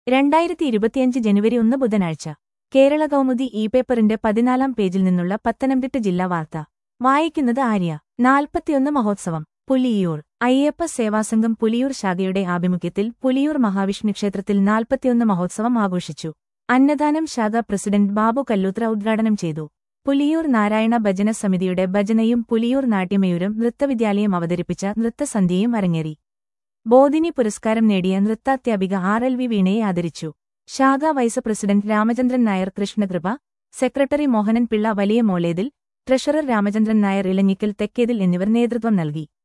രണ്ടായിരത്തി ഇരുപത്തിയഞ്ച് ജനുവരി ഒന്ന് ബുധനാഴ്ച കേരള കൗമുദി ഇ പേപ്പറിന്റെ പതിനാലാം പേജിൽ നിന്നുള്ള പത്തനംതിട്ട ജില്ലാ വാർത്ത വായിക്കുന്നത് ആര്യ നാൽപ്പത്തിയൊന്ന് മഹോത്സവം പുലിയൂർ അയ്യപ്പ സേവാസംഘം പുലിയൂർ ശാഖയുടെ ആഭിമുഖ്യത്തിൽ പുലിയൂർ മഹാവിഷ്ണു ക്ഷേത്രത്തിൽ നാൽപ്പത്തിയൊന്ന് മഹോത്സവം ആഘോഷിച്ചു അന്നദാനം ശാഖ പ്രസിഡന്റ് ബാബു കല്ലൂത്ര ഉദ്ഘാടനം ചെയ്തു പുലിയൂർ നാരായണ ഭജന സമിതിയുടെ ഭജനയും പുലിയൂർ നാട്യമയൂരും നൃത്തവിദ്യാലയം അവതരിപ്പിച്ച നൃത്തസന്ധ്യയും അരങ്ങേറി ബോധിനി പുരസ്കാരം നേടിയ നൃത്താധ്യാപിക ആർ എൽ വി വീണയെ ആദരിച്ചു ശാഖ vice president Ramachandran Nair Krishnakripa secretary Mohanan Pillai Valiya Molethil treasurer Ramachandran Nair Elanjikkal Thekkethil എന്നിവർ നേതൃത്വം നൽകി